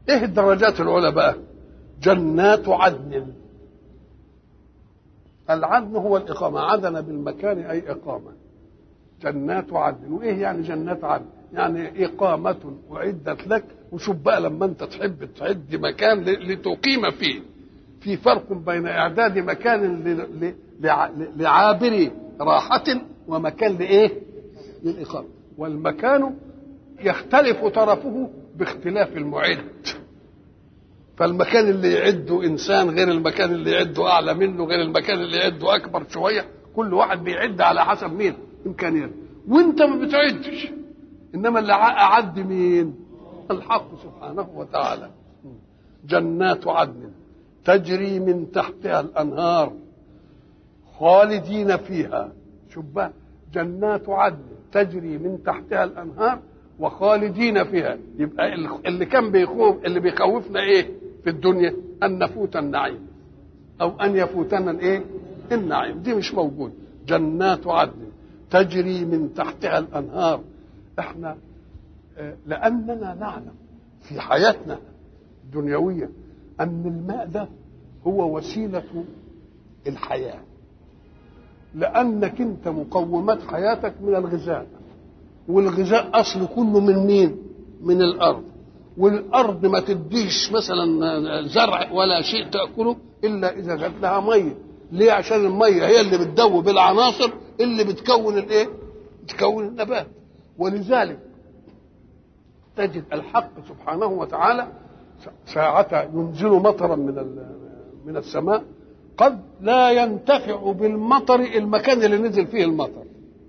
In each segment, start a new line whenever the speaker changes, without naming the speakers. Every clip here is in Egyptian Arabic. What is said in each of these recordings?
ايه الدرجات العلى بقى جنات عدن العدن هو الإقامة عدن بالمكان أي إقامة جنات عدن وإيه يعني جنات عدن يعني إقامة أعدت لك وشوف بقى لما أنت تحب تعد مكان لتقيم فيه في فرق بين إعداد مكان لعابر راحة ومكان لإيه؟ للإقامة والمكان يختلف طرفه باختلاف المعد فالمكان اللي يعده انسان غير المكان اللي يعده اعلى منه غير المكان اللي يعده اكبر شويه كل واحد بيعد على حسب مين امكانياته وانت ما بتعدش انما اللي اعد مين الحق سبحانه وتعالى جنات عدن تجري من تحتها الانهار خالدين فيها شوف بقى جنات عدن تجري من تحتها الانهار وخالدين فيها يبقى اللي كان بيخوف اللي بيخوفنا ايه في الدنيا ان نفوت النعيم او ان يفوتنا الايه النعيم دي مش موجود جنات عدن تجري من تحتها الانهار احنا لاننا نعلم في حياتنا الدنيويه ان الماء ده هو وسيله الحياه لانك انت مقومات حياتك من الغذاء والغذاء اصله كله من مين من الارض والارض ما تديش مثلا زرع ولا شيء تاكله الا اذا جات لها ميه ليه عشان الميه هي اللي بتدوب العناصر اللي بتكون الايه بتكون النبات ولذلك تجد الحق سبحانه وتعالى ساعة ينزل مطرا من من السماء قد لا ينتفع بالمطر المكان اللي نزل فيه المطر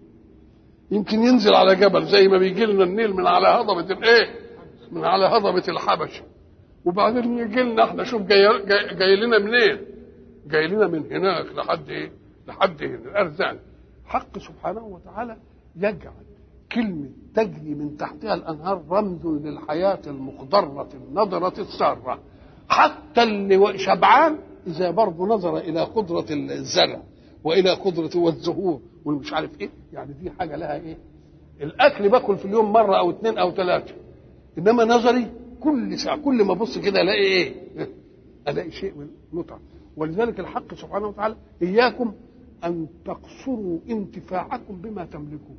يمكن ينزل على جبل زي ما بيجي لنا النيل من على هضبة الايه؟ من على هضبة الحبشة وبعدين يجي لنا احنا شوف جاي, جاي, جاي لنا منين؟ جاي لنا من هناك لحد ايه؟ لحد هنا الارزاق حق سبحانه وتعالى يجعل كلمة تجري من تحتها الأنهار رمز للحياة المخضرة النضرة السارة حتى اللي شبعان إذا برضه نظر إلى قدرة الزرع والى قدرته والزهور والمش عارف ايه يعني دي حاجه لها ايه الاكل باكل في اليوم مره او اثنين او ثلاثه انما نظري كل ساعه كل ما ابص كده الاقي ايه الاقي شيء من متعه ولذلك الحق سبحانه وتعالى اياكم ان تقصروا انتفاعكم بما تملكون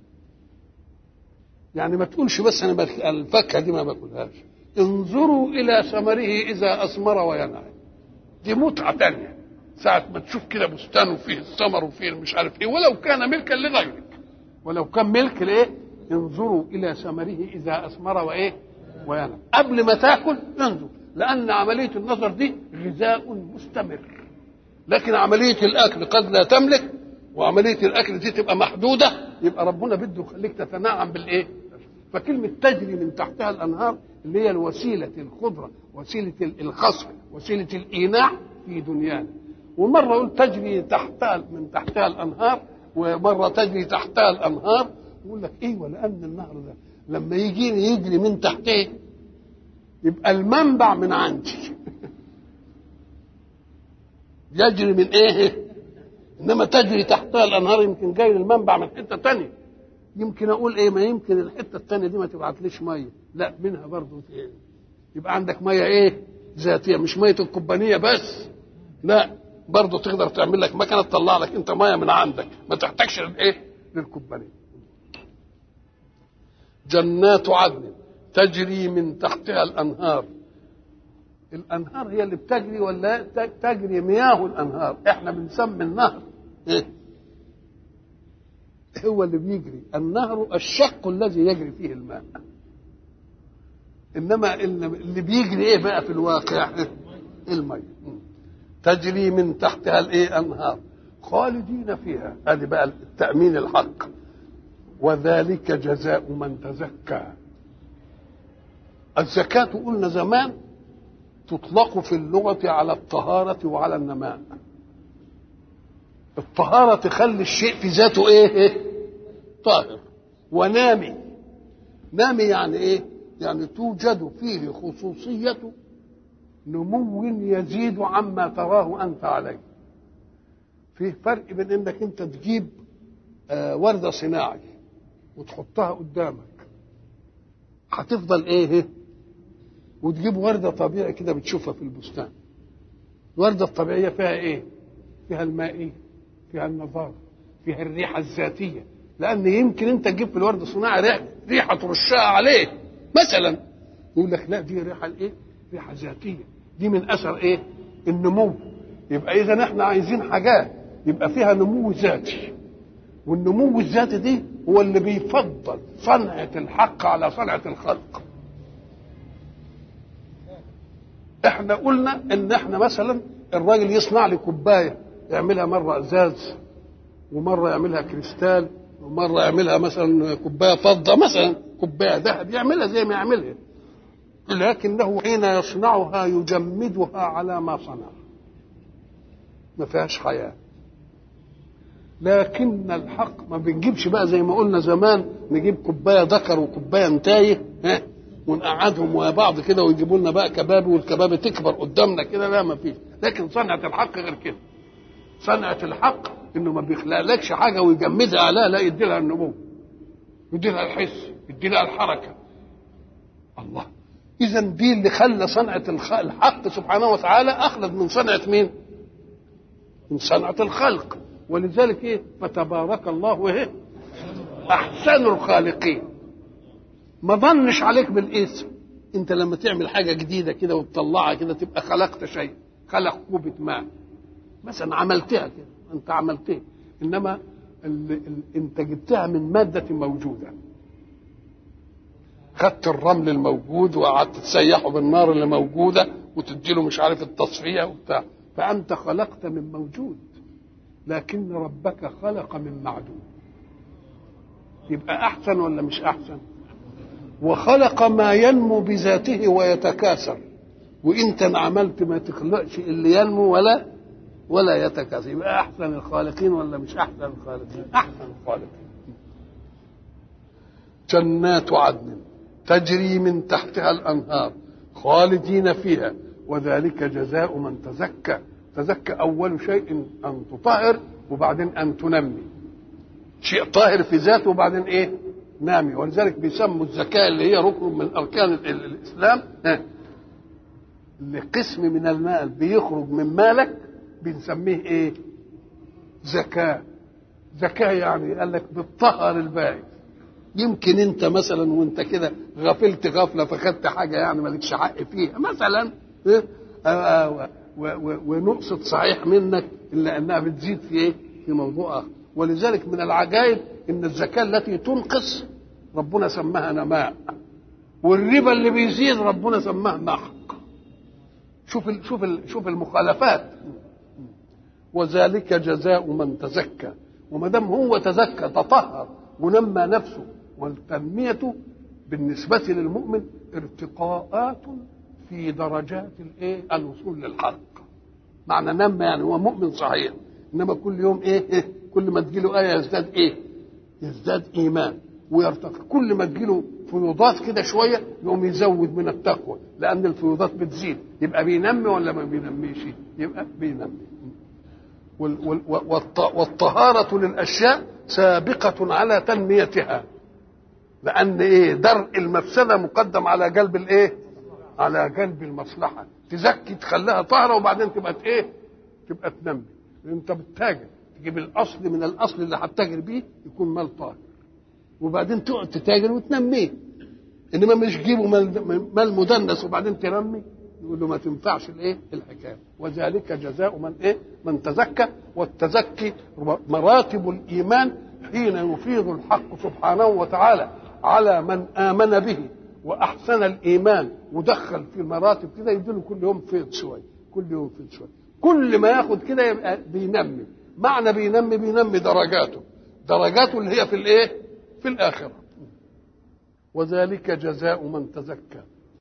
يعني ما تقولش بس انا الفاكهه دي ما باكلهاش انظروا الى ثمره اذا اثمر وينعم دي متعه ثانيه ساعة ما تشوف كده بستان وفيه الثمر وفيه مش عارف ايه ولو كان ملكا لغيرك ولو كان ملك لايه انظروا الى ثمره اذا اثمر وايه وينعم قبل ما تاكل انظر لان عمليه النظر دي غذاء مستمر لكن عمليه الاكل قد لا تملك وعمليه الاكل دي تبقى محدوده يبقى ربنا بده يخليك تتنعم بالايه فكلمه تجري من تحتها الانهار اللي هي الوسيله الخضره وسيله الخصف وسيله الايناع في دنيانا ومره يقول تجري تحتها من تحتها الانهار ومره تجري تحتها الانهار يقول لك ايوه لان النهر ده لما يجيني يجري من تحته يبقى المنبع من عندي يجري من ايه انما تجري تحتها الانهار يمكن جاي المنبع من حته تانية يمكن اقول ايه ما يمكن الحته التانية دي ما تبعتليش ميه لا منها برضه إيه؟ يبقى عندك ميه ايه ذاتيه مش ميه الكوبانيه بس لا برضه تقدر تعمل لك مكنه تطلع لك انت ميه من عندك ما تحتاجش لايه للكوبانيه جنات عدن تجري من تحتها الانهار الانهار هي اللي بتجري ولا تجري مياه الانهار احنا بنسمي النهر ايه هو اللي بيجري النهر الشق الذي يجري فيه الماء انما اللي بيجري ايه بقى في الواقع الميه تجري من تحتها الايه انهار خالدين فيها هذه بقى التامين الحق وذلك جزاء من تزكى الزكاة قلنا زمان تطلق في اللغة على الطهارة وعلى النماء الطهارة تخلي الشيء في ذاته ايه طاهر ونامي نامي يعني ايه يعني توجد فيه خصوصية نمو يزيد عما تراه انت عليه فيه فرق بين انك انت تجيب آه ورده صناعي وتحطها قدامك هتفضل ايه وتجيب ورده طبيعي كده بتشوفها في البستان الورده الطبيعيه فيها ايه فيها المائيه فيها النضاره فيها الريحه الذاتيه لان يمكن انت تجيب في الورد صناعي ريحه ريحه ترشها عليه مثلا يقول لك لا دي ريحه الايه ريحه ذاتيه دي من اثر ايه النمو يبقى اذا احنا عايزين حاجات يبقى فيها نمو ذاتي والنمو الذاتي دي هو اللي بيفضل صنعة الحق على صنعة الخلق احنا قلنا ان احنا مثلا الراجل يصنع لي كوبايه يعملها مره ازاز ومره يعملها كريستال ومره يعملها مثلا كوبايه فضه مثلا كوبايه ذهب يعملها زي ما يعملها لكنه حين يصنعها يجمدها على ما صنع ما فيهاش حياه لكن الحق ما بنجيبش بقى زي ما قلنا زمان نجيب كوبايه ذكر وكوبايه نتايه ها ونقعدهم ويا بعض كده ويجيبوا لنا بقى كباب والكباب تكبر قدامنا كده لا ما فيش لكن صنعه الحق غير كده صنعه الحق انه ما بيخلقلكش حاجه ويجمدها لا لا يدي لها النمو يدي لها الحس يدي لها الحركه الله اذا دي اللي خلى صنعه الحق سبحانه وتعالى اخلد من صنعه مين؟ من صنعه الخلق ولذلك ايه فتبارك الله ايه احسن الخالقين ما ظنش عليك بالاسم انت لما تعمل حاجه جديده كده وتطلعها كده تبقى خلقت شيء خلق كوبة ماء مثلا عملتها كده انت عملتها انما ال ال انت جبتها من ماده موجوده خدت الرمل الموجود وقعدت تسيحه بالنار اللي موجوده وتديله مش عارف التصفيه وبتاع فانت خلقت من موجود لكن ربك خلق من معدوم يبقى احسن ولا مش احسن وخلق ما ينمو بذاته ويتكاثر وانت عملت ما تخلقش اللي ينمو ولا ولا يتكاثر يبقى احسن الخالقين ولا مش احسن الخالقين احسن الخالقين جنات عدن تجري من تحتها الانهار خالدين فيها وذلك جزاء من تزكى تزكى اول شيء ان تطهر وبعدين ان تنمي شيء طاهر في ذاته وبعدين ايه نامي ولذلك بيسموا الزكاه اللي هي ركن من اركان الاسلام اللي قسم من المال بيخرج من مالك بنسميه ايه زكاه زكاه يعني قال لك بتطهر الباقي يمكن انت مثلا وانت كده غفلت غفله فخدت حاجه يعني مالكش حق فيها مثلا إيه؟ آه ونقصد صحيح منك الا انها بتزيد في ايه؟ في موضوع اخر ولذلك من العجائب ان الزكاه التي تنقص ربنا سماها نماء والربا اللي بيزيد ربنا سماه محق شوف ال شوف ال شوف المخالفات وذلك جزاء من تزكى وما دام هو تزكى تطهر ونمى نفسه والتنمية بالنسبة للمؤمن ارتقاءات في درجات الايه الوصول للحق معنى نمى يعني هو مؤمن صحيح انما كل يوم ايه, إيه كل ما تجيله ايه يزداد ايه يزداد ايمان ويرتقي كل ما تجيله فيوضات كده شويه يقوم يزود من التقوى لان الفيوضات بتزيد يبقى بينمي ولا ما بينميش يبقى بينمي والطهارة للأشياء سابقة على تنميتها لأن إيه درء المفسدة مقدم على جلب الإيه؟ على جلب المصلحة تزكي تخليها طاهرة وبعدين تبقى إيه؟ تبقى تنمي أنت بتتاجر تجيب الأصل من الأصل اللي هتتاجر بيه يكون مال طاهر وبعدين تقعد تتاجر وتنميه انما مش تجيبه مال مدنس وبعدين تنمي يقول له ما تنفعش الايه الحكايه وذلك جزاء من ايه من تزكى والتزكي مراتب الايمان حين يفيض الحق سبحانه وتعالى على من امن به واحسن الايمان ودخل في مراتب كده يديله كل يوم فيض شويه كل يوم فيض شويه كل ما ياخد كده يبقى بينمي معنى بينمي بينمي درجاته درجاته اللي هي في الايه في الاخره وذلك جزاء من تزكى